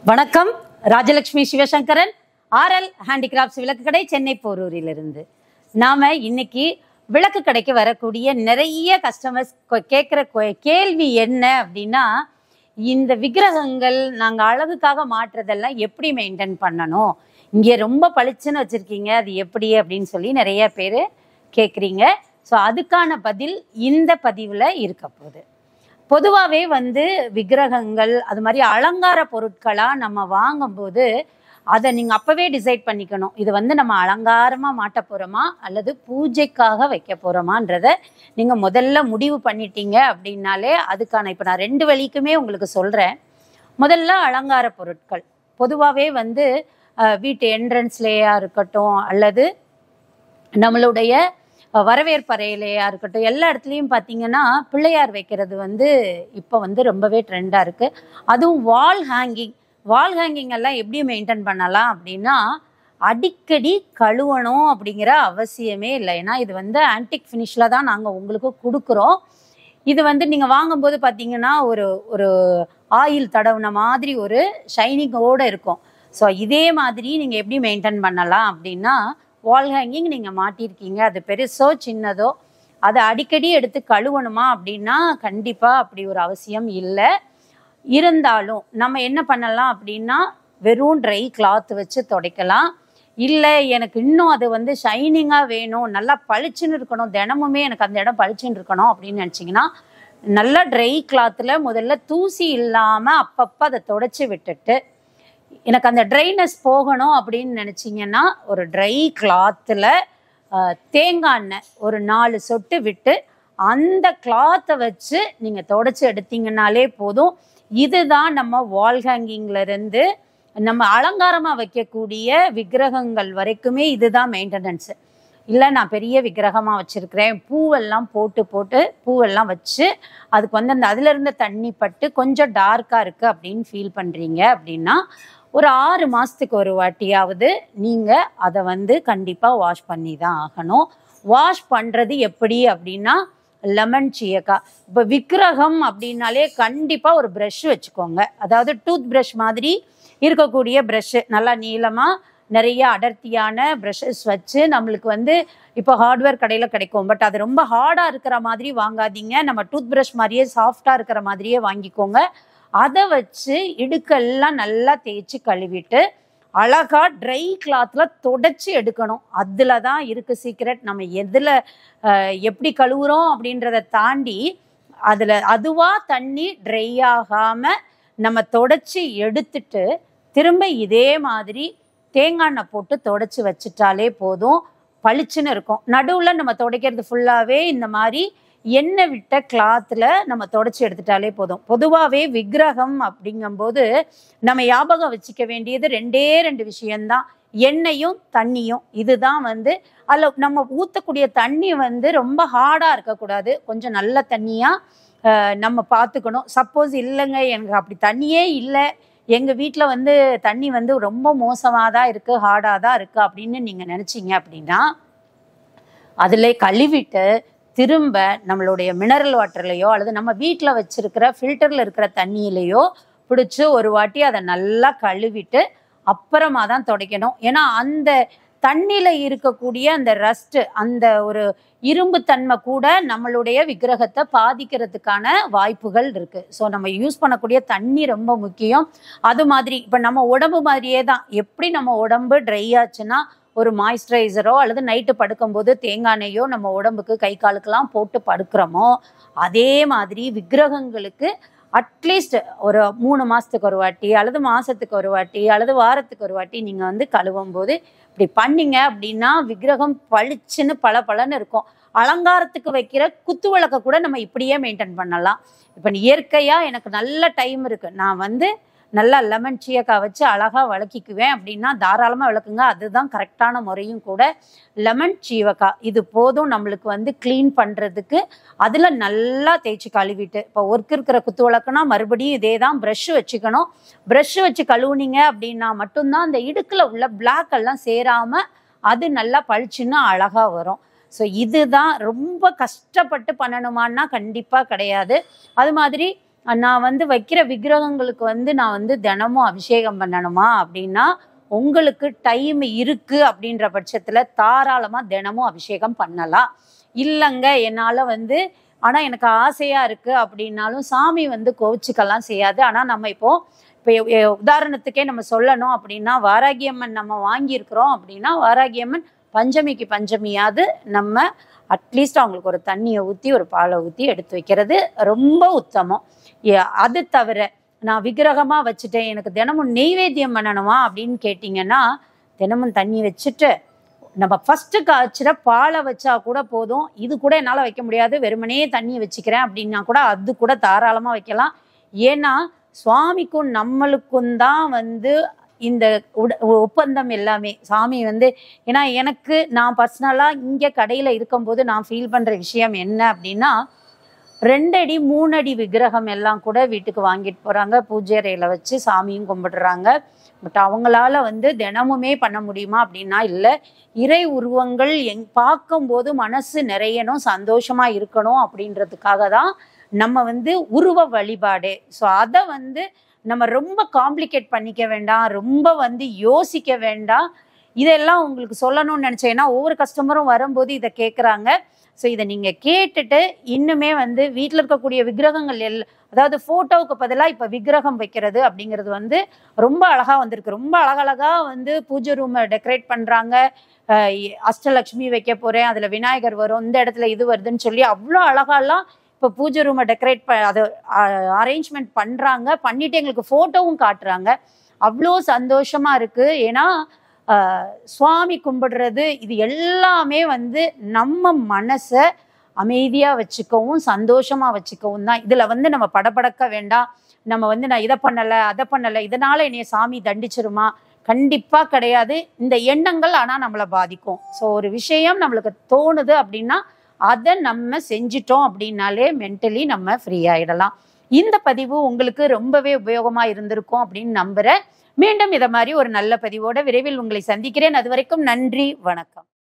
வணக்கம் Rajalakshmi Sivasankaran RL handicrafts விளக்கு கடை சென்னை போரூரிலிருந்து நாம இன்னைக்கு விளக்கு கடைக்கு வரக்கூடிய நிறைய கஸ்டமர்ஸ் கேட்குற கேள்வி என்ன அப்படின்னா இந்த விக்கிரகங்கள் நாங்கள் அழகுக்காக மாற்றுறதெல்லாம் எப்படி மெயின்டைன் பண்ணணும் இங்கே ரொம்ப பளிச்சுன்னு வச்சுருக்கீங்க அது எப்படி அப்படின்னு சொல்லி நிறைய பேர் கேட்குறீங்க ஸோ அதுக்கான பதில் இந்த பதிவில் இருக்க போகுது பொதுவாகவே வந்து விக்கிரகங்கள் அது மாதிரி அலங்கார பொருட்களாக நம்ம வாங்கும்போது அதை நீங்கள் அப்போவே டிசைட் பண்ணிக்கணும் இது வந்து நம்ம அலங்காரமாக மாட்ட போகிறோமா அல்லது பூஜைக்காக வைக்க போகிறோமான்றத நீங்கள் முதல்ல முடிவு பண்ணிட்டீங்க அப்படின்னாலே அதுக்கான இப்போ நான் ரெண்டு வழிக்குமே உங்களுக்கு சொல்கிறேன் முதல்ல அலங்கார பொருட்கள் பொதுவாகவே வந்து அஹ், வீட்டு என்ட்ரன்ஸ்லேயா இருக்கட்டும் அல்லது நம்மளுடைய அஹ், வரவேற்பறையிலையா இருக்கட்டும் எல்லா இடத்துலையும் பார்த்தீங்கன்னா பிள்ளையார் வைக்கிறது வந்து இப்போ வந்து ரொம்பவே ட்ரெண்டாக இருக்குது அதுவும் வால் ஹேங்கிங் வால் ஹேங்கிங் எல்லாம் எப்படி மெயின்டைன் பண்ணலாம் அப்படின்னா அடிக்கடி கழுவணும் அப்படிங்கிற அவசியமே இல்லை ஏன்னா இது வந்து ஆன்டிக் ஃபினிஷில் தான் நாங்கள் உங்களுக்கு கொடுக்குறோம் இது வந்து நீங்கள் வாங்கும்போது பார்த்தீங்கன்னா ஒரு ஒரு ஆயில் தடவுன மாதிரி ஒரு ஷைனிங்கோடு இருக்கும் ஸோ இதே மாதிரி நீங்கள் எப்படி மெயின்டைன் பண்ணலாம் அப்படின்னா வால் ஹேங்கிங் நீங்கள் மாட்டியிருக்கீங்க அது பெருசோ சின்னதோ அதை அடிக்கடி எடுத்து கழுவணுமா அப்படின்னா கண்டிப்பாக அப்படி ஒரு அவசியம் இல்லை இருந்தாலும் நம்ம என்ன பண்ணலாம் அப்படின்னா வெறும் ட்ரை கிளாத் வச்சு துடைக்கலாம் இல்லை எனக்கு இன்னும் அது வந்து ஷைனிங்காக வேணும் நல்லா பளிச்சுன்னு இருக்கணும் தினமுமே எனக்கு அந்த இடம் பளிச்சுன்னு இருக்கணும் அப்படின்னு நினச்சிங்கன்னா நல்லா ட்ரை கிளாத்தில் முதல்ல தூசி இல்லாமல் அப்பப்போ அதை தொடச்சி விட்டுட்டு எனக்கு அந்த ட்ரைனஸ் போகணும் அப்படின்னு நினச்சிங்கன்னா ஒரு ட்ரை கிளாத்தில் தேங்காய் எண்ணெய் ஒரு நாலு சொட்டு விட்டு அந்த கிளாத்தை வச்சு நீங்கள் தொடச்சி எடுத்தீங்கன்னாலே போதும் இதுதான் நம்ம வால் ஹேங்கிங்லேருந்து நம்ம அலங்காரமாக வைக்கக்கூடிய விக்கிரகங்கள் வரைக்குமே இதுதான் மெயின்டெனன்ஸு இல்லை நான் பெரிய விக்கிரகமாக வச்சுருக்கிறேன் பூவெல்லாம் போட்டு போட்டு பூவெல்லாம் வச்சு அதுக்கு வந்து அந்த அதுல இருந்த தண்ணி பட்டு கொஞ்சம் டார்க்காக இருக்குது அப்படின்னு ஃபீல் பண்ணுறீங்க அப்படின்னா ஒரு ஆறு மாதத்துக்கு ஒரு வாட்டியாவது நீங்கள் அதை வந்து கண்டிப்பாக வாஷ் பண்ணி தான் ஆகணும் வாஷ் பண்ணுறது எப்படி அப்படின்னா லெமன் சீயக்காய் இப்போ விக்கிரகம் அப்படின்னாலே கண்டிப்பாக ஒரு ப்ரஷ் வச்சுக்கோங்க அதாவது டூத் ப்ரஷ் மாதிரி இருக்கக்கூடிய ப்ரஷ்ஷு நல்லா நீளமாக நிறைய அடர்த்தியான ப்ரஷஸ் வச்சு நம்மளுக்கு வந்து இப்போ ஹார்ட்வேர் கடையில் கிடைக்கும் பட் அது ரொம்ப ஹார்டாக இருக்கிற மாதிரி வாங்காதீங்க நம்ம டூத் ப்ரஷ் மாதிரியே சாஃப்டாக இருக்கிற மாதிரியே வாங்கிக்கோங்க அதை வச்சு இடுக்கெல்லாம் நல்லா தேய்ச்சி கழுவிட்டு அழகா ட்ரை கிளாத்ல தொடச்சி எடுக்கணும் அதில் தான் இருக்கு சீக்ரெட் நம்ம எதில் எப்படி கழுவுறோம் அப்படின்றத தாண்டி அதில் அதுவாக தண்ணி ட்ரை ஆகாமல் நம்ம தொடச்சி எடுத்துட்டு திரும்ப இதே மாதிரி தேங்காய் எண்ணெய் போட்டு தொடச்சி வச்சுட்டாலே போதும் பளிச்சுன்னு இருக்கும் நடுவில் நம்ம துடைக்கிறது ஃபுல்லாகவே இந்த மாதிரி எண்ணெய் விட்ட கிளாத்தில் நம்ம தொடச்சி எடுத்துட்டாலே போதும் பொதுவாகவே விக்கிரகம் அப்படிங்கும்போது நம்ம ஞாபகம் வச்சுக்க வேண்டியது ரெண்டே ரெண்டு விஷயம்தான் எண்ணெயும் தண்ணியும் இதுதான் வந்து அதில் நம்ம ஊற்றக்கூடிய தண்ணி வந்து ரொம்ப ஹார்டாக இருக்கக்கூடாது கொஞ்சம் நல்ல தண்ணியாக நம்ம பார்த்துக்கணும் சப்போஸ் இல்லைங்க எனக்கு அப்படி தண்ணியே இல்லை எங்கள் வீட்டில் வந்து தண்ணி வந்து ரொம்ப மோசமாக தான் இருக்குது ஹார்டாக தான் இருக்குது அப்படின்னு நீங்கள் நினச்சிங்க அப்படின்னா அதில் கழுவிட்டு திரும்ப நம்மளுடைய மினரல் வாட்டர்லையோ அல்லது நம்ம வீட்டில் வச்சிருக்கிற ஃபில்டரில் இருக்கிற தண்ணியிலையோ பிடிச்சி ஒரு வாட்டி அதை நல்லா கழுவிட்டு அப்புறமா தான் துடைக்கணும் ஏன்னா அந்த தண்ணியில் இருக்கக்கூடிய அந்த ரஸ்ட்டு அந்த ஒரு இரும்பு தன்மை கூட நம்மளுடைய விக்கிரகத்தை பாதிக்கிறதுக்கான வாய்ப்புகள் இருக்கு ஸோ நம்ம யூஸ் பண்ணக்கூடிய தண்ணி ரொம்ப முக்கியம் அது மாதிரி இப்போ நம்ம உடம்பு மாதிரியே தான் எப்படி நம்ம உடம்பு ட்ரை ஆச்சுன்னா ஒரு மாய்ஸ்சரைசரோ அல்லது நைட்டு படுக்கும்போது தேங்காய் எண்ணெயோ நம்ம உடம்புக்கு கை காலுக்கெல்லாம் போட்டு படுக்கிறோமோ அதே மாதிரி விக்கிரகங்களுக்கு அட்லீஸ்ட் ஒரு மூணு மாதத்துக்கு ஒரு வாட்டி அல்லது மாதத்துக்கு ஒரு வாட்டி அல்லது வாரத்துக்கு ஒரு வாட்டி நீங்கள் வந்து கழுவும் போது இப்படி பண்ணீங்க அப்படின்னா விக்கிரகம் பளிச்சுன்னு பல பலன்னு இருக்கும் அலங்காரத்துக்கு வைக்கிற குத்து விளக்க கூட நம்ம இப்படியே மெயின்டைன் பண்ணலாம் இப்போ இயற்கையாக எனக்கு நல்ல டைம் இருக்குது நான் வந்து நல்லா லெமன் சீயக்காய் வச்சு அழகாக விளக்கிக்குவேன் அப்படின்னா தாராளமாக விளக்குங்க அதுதான் கரெக்டான முறையும் கூட லெமன் சீவக்காய் இது போதும் நம்மளுக்கு வந்து க்ளீன் பண்ணுறதுக்கு அதில் நல்லா தேய்ச்சி கழுவிட்டு இப்போ ஒர்க் இருக்கிற குத்து விளக்குனா மறுபடியும் இதே தான் ப்ரஷ் வச்சுக்கணும் ப்ரஷ் வச்சு கழுவுனீங்க அப்படின்னா மட்டும்தான் அந்த இடுக்கில் உள்ள பிளாக் எல்லாம் சேராமல் அது நல்லா பளிச்சுன்னு அழகாக வரும் ஸோ இதுதான் ரொம்ப கஷ்டப்பட்டு பண்ணணுமான்னா கண்டிப்பாக கிடையாது அது மாதிரி அஹ் நான் வந்து வைக்கிற விக்கிரகங்களுக்கு வந்து நான் வந்து தினமும் அபிஷேகம் பண்ணணுமா அப்படின்னா உங்களுக்கு டைம் இருக்கு அப்படின்ற பட்சத்துல தாராளமா தினமும் அபிஷேகம் பண்ணலாம் இல்லைங்க என்னால வந்து ஆனா எனக்கு ஆசையா இருக்கு அப்படின்னாலும் சாமி வந்து கோவிச்சுக்கெல்லாம் செய்யாது ஆனா நம்ம இப்போ இப்போ எ- எ- உதாரணத்துக்கே நம்ம சொல்லணும் அப்படின்னா வாராகியம்மன் நம்ம வாங்கியிருக்கிறோம் அப்படின்னா வாராகியம்மன் பஞ்சமிக்கு பஞ்சமியாவது நம்ம அட்லீஸ்ட் அவங்களுக்கு ஒரு தண்ணியை ஊற்றி ஒரு பாலை ஊற்றி எடுத்து வைக்கிறது ரொம்ப உத்தமம் எ- அது தவிர நான் விக்கிரகமாக வச்சுட்டேன் எனக்கு தினமும் நெய்வேத்தியம் பண்ணணுமா அப்படின்னு கேட்டிங்கன்னா தினமும் தண்ணி வச்சுட்டு நம்ம ஃபஸ்ட்டு காய்ச்சிற பாலை வச்சா கூட போதும் இது கூட என்னால் வைக்க முடியாது வெறுமனே தண்ணி வச்சுக்கிறேன் அப்படின்னா கூட அது கூட தாராளமாக வைக்கலாம் ஏன்னா சுவாமிக்கும் நம்மளுக்கும் தான் வந்து இந்த உட ஒப்பந்தம் எல்லாமே சாமி வந்து ஏன்னா எனக்கு நான் பர்சனலாக இங்கே கடையில் இருக்கும்போது நான் ஃபீல் பண்ணுற விஷயம் என்ன அப்படின்னா ரெண்டடி மூணடி விக்கிரகம் எல்லாம் கூட வீட்டுக்கு வாங்கிட்டு போகிறாங்க பூஜை அறையில் வச்சு சாமியும் கும்பிடுறாங்க பட் அவங்களால வந்து தினமுமே பண்ண முடியுமா அப்படின்னா இல்லை இறை உருவங்கள் எங் பார்க்கும்போது மனசு நிறையணும் சந்தோஷமாக இருக்கணும் அப்படின்றதுக்காக தான் நம்ம வந்து உருவ வழிபாடு ஸோ அதை வந்து நம்ம ரொம்ப காம்ப்ளிகேட் பண்ணிக்க வேண்டாம் ரொம்ப வந்து யோசிக்க வேண்டாம் இதெல்லாம் உங்களுக்கு சொல்லணும்னு நினச்சேன் ஏன்னா ஒவ்வொரு கஸ்டமரும் வரும்போது இதை கேட்குறாங்க ஸோ இதை நீங்கள் கேட்டுட்டு இன்னுமே வந்து வீட்டில் இருக்கக்கூடிய விக்கிரகங்கள் எல் அதாவது ஃபோட்டோவுக்கு பதிலாக இப்போ விக்கிரகம் வைக்கிறது அப்படிங்கிறது வந்து ரொம்ப அழகாக வந்திருக்கு ரொம்ப அழகழகாக வந்து பூஜை ரூமை டெக்கரேட் பண்ணுறாங்க அஷ்டலக்ஷ்மி வைக்க போகிறேன் அதில் விநாயகர் வரும் இந்த இடத்துல இது வருதுன்னு சொல்லி அவ்வளோ அழகாலாம் இப்போ பூஜை ரூமை டெக்கரேட் ப அதை அரேஞ்ச்மெண்ட் பண்ணுறாங்க பண்ணிட்டு எங்களுக்கு ஃபோட்டோவும் காட்டுறாங்க அவ்வளோ சந்தோஷமா இருக்கு ஏன்னா ஆஹ், சுவாமி கும்பிடுறது இது எல்லாமே வந்து நம்ம மனசை அமைதியா வச்சுக்கவும் சந்தோஷமா வச்சுக்கவும் தான் இதுல வந்து நம்ம படபடக்க வேண்டாம் நம்ம வந்து நான் இதை பண்ணல அதை பண்ணல இதனால என்னைய சாமி தண்டிச்சிருமா கண்டிப்பா கிடையாது இந்த எண்ணங்கள் ஆனா நம்மளை பாதிக்கும் ஸோ ஒரு விஷயம் நம்மளுக்கு தோணுது அப்படின்னா அதை நம்ம செஞ்சிட்டோம் அப்படின்னாலே மென்டலி நம்ம ஃப்ரீ ஆயிடலாம் இந்த பதிவு உங்களுக்கு ரொம்பவே உபயோகமா இருந்திருக்கும் அப்படின்னு நம்புறேன் மீண்டும் இதை மாதிரி ஒரு நல்ல பதிவோட விரைவில் உங்களை சந்திக்கிறேன் அது வரைக்கும் நன்றி வணக்கம்